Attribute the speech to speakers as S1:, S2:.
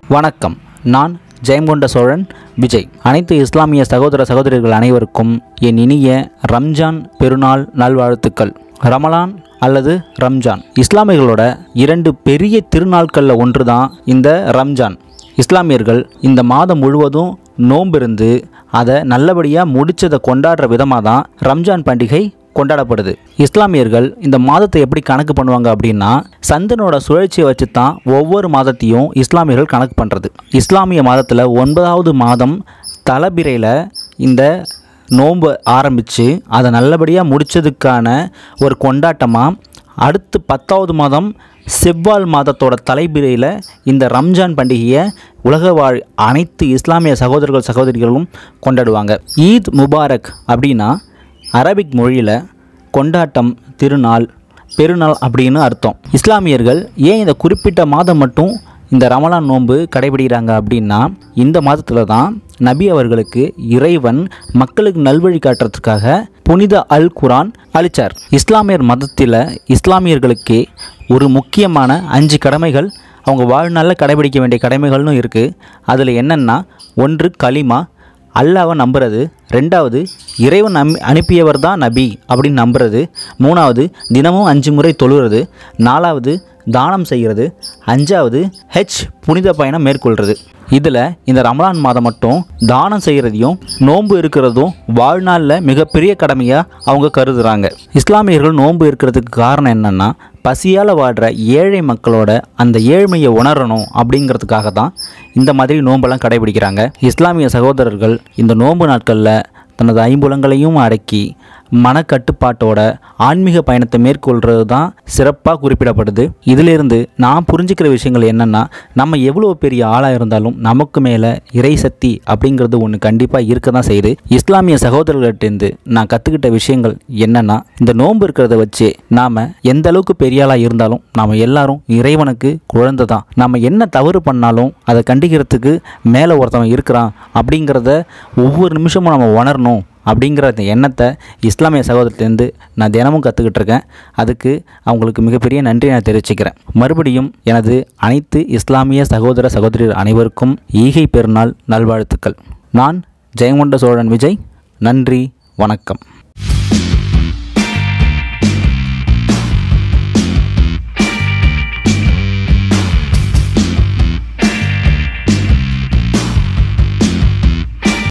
S1: வணக்கம் நான் ஜெயங்கொண்ட சோழன் விஜய் அனைத்து இஸ்லாமிய சகோதர சகோதரிகள் அனைவருக்கும் என் இனிய ரம்ஜான் பெருநாள் நல்வாழ்த்துக்கள் ரமலான் அல்லது ரம்ஜான் இஸ்லாமியர்களோட இரண்டு பெரிய திருநாட்களில் ஒன்று தான் இந்த ரம்ஜான் இஸ்லாமியர்கள் இந்த மாதம் முழுவதும் நோம்பிருந்து அதை நல்லபடியாக முடிச்சதை கொண்டாடுற விதமாக தான் ரம்ஜான் பண்டிகை கொண்டாடப்படுது இஸ்லாமியர்கள் இந்த மாதத்தை எப்படி கணக்கு பண்ணுவாங்க அப்படின்னா சந்தனோட சுழற்சியை வச்சு தான் ஒவ்வொரு மாதத்தையும் இஸ்லாமியர்கள் கணக்கு பண்ணுறது இஸ்லாமிய மாதத்தில் ஒன்பதாவது மாதம் தலைபிறையில் இந்த நோன்பு ஆரம்பித்து அதை நல்லபடியாக முடித்ததுக்கான ஒரு கொண்டாட்டமாக அடுத்து பத்தாவது மாதம் செவ்வால் மாதத்தோட தலைபிறையில் இந்த ரம்ஜான் பண்டிகையை உலக வாழ் அனைத்து இஸ்லாமிய சகோதரர்கள் சகோதரிகளும் கொண்டாடுவாங்க ஈத் முபாரக் அப்படின்னா அரபிக் மொழியில் கொண்டாட்டம் திருநாள் பெருநாள் அப்படின்னு அர்த்தம் இஸ்லாமியர்கள் ஏன் இந்த குறிப்பிட்ட மாதம் மட்டும் இந்த ரமலான் நோன்பு கடைபிடிக்கிறாங்க அப்படின்னா இந்த மாதத்தில் தான் நபி அவர்களுக்கு இறைவன் மக்களுக்கு நல்வழி காட்டுறதுக்காக புனித அல் குரான் அளித்தார் இஸ்லாமியர் மதத்தில் இஸ்லாமியர்களுக்கே ஒரு முக்கியமான அஞ்சு கடமைகள் அவங்க வாழ்நாளில் கடைபிடிக்க வேண்டிய கடமைகள்னு இருக்குது அதில் என்னென்னா ஒன்று கலிமா அல்லாவை நம்புறது ரெண்டாவது இறைவன் நம் அனுப்பியவர் தான் நபி அப்படின்னு நம்புறது மூணாவது தினமும் அஞ்சு முறை தொழுகிறது நாலாவது தானம் செய்கிறது அஞ்சாவது ஹெச் புனித பயணம் மேற்கொள்கிறது இதில் இந்த ரமலான் மாதம் மட்டும் தானம் செய்கிறதையும் நோன்பு இருக்கிறதும் வாழ்நாளில் மிகப்பெரிய கடமையாக அவங்க கருதுகிறாங்க இஸ்லாமியர்கள் நோன்பு இருக்கிறதுக்கு காரணம் என்னென்னா பசியால் வாடுற ஏழை மக்களோட அந்த ஏழ்மையை உணரணும் அப்படிங்கிறதுக்காக தான் இந்த மாதிரி நோன்பெல்லாம் கடைபிடிக்கிறாங்க இஸ்லாமிய சகோதரர்கள் இந்த நோன்பு நாட்களில் தனது ஐம்புலங்களையும் அடக்கி மனக்கட்டுப்பாட்டோட ஆன்மீக பயணத்தை மேற்கொள்கிறது தான் சிறப்பாக குறிப்பிடப்படுது இதிலிருந்து நான் புரிஞ்சுக்கிற விஷயங்கள் என்னென்னா நம்ம எவ்வளோ பெரிய ஆளாக இருந்தாலும் நமக்கு மேலே இறை சக்தி அப்படிங்கிறது ஒன்று கண்டிப்பாக இருக்க தான் செய்யுது இஸ்லாமிய சகோதரர்கள்ட்டேருந்து நான் கற்றுக்கிட்ட விஷயங்கள் என்னென்னா இந்த நோன்பு இருக்கிறத வச்சு நாம் எந்த அளவுக்கு பெரிய ஆளாக இருந்தாலும் நாம் எல்லாரும் இறைவனுக்கு குழந்தை தான் நம்ம என்ன தவறு பண்ணாலும் அதை கண்டிக்கிறதுக்கு மேலே ஒருத்தவன் இருக்கிறான் அப்படிங்கிறத ஒவ்வொரு நிமிஷமும் நம்ம உணரணும் அப்படிங்கிற அந்த எண்ணத்தை இஸ்லாமிய சகோதரத்திலேருந்து நான் தினமும் கற்றுக்கிட்டு இருக்கேன் அதுக்கு அவங்களுக்கு மிகப்பெரிய நன்றி நான் தெரிவிச்சுக்கிறேன் மறுபடியும் எனது அனைத்து இஸ்லாமிய சகோதர சகோதரிகள் அனைவருக்கும் ஈகை பெருநாள் நல்வாழ்த்துக்கள் நான் ஜெயங்கொண்ட சோழன் விஜய் நன்றி வணக்கம்